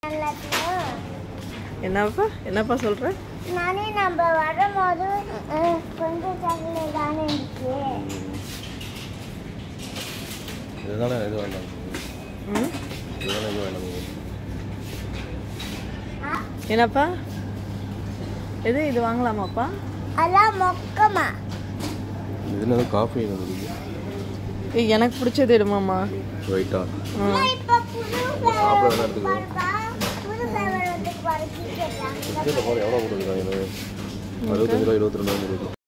எல்லாத்தையும் என்னப்பா என்னப்பா சொல்ற நானே நம்ம வரும்போது அஹ், கொஞ்சம் சாக்லேட் தானே இருந்துச்சு இதுதானே இது வேண்டாம் ம் இதுதானே இது வேண்டாம் ஆ, என்னப்பா எது இது வாங்கலாமாப்பா அதான் மொக்கமா இது என்னது காஃபி என்னது ஏய், எனக்கு பிடிச்சது எடுமாம்மா ஒயிட்டா அம்மா, இப்ப புது சாப்பிட flavor வேணா எடுத்துக்கோ. பாருப்பா. புது flavor வந்து பாரு, கீழே இதில் பாரு எவ்வளோ கொடுக்குறாங்க அறுபத்தஞ்சு ரூபா இருபத்தி ரெண்டு ரூபா கொடுக்குது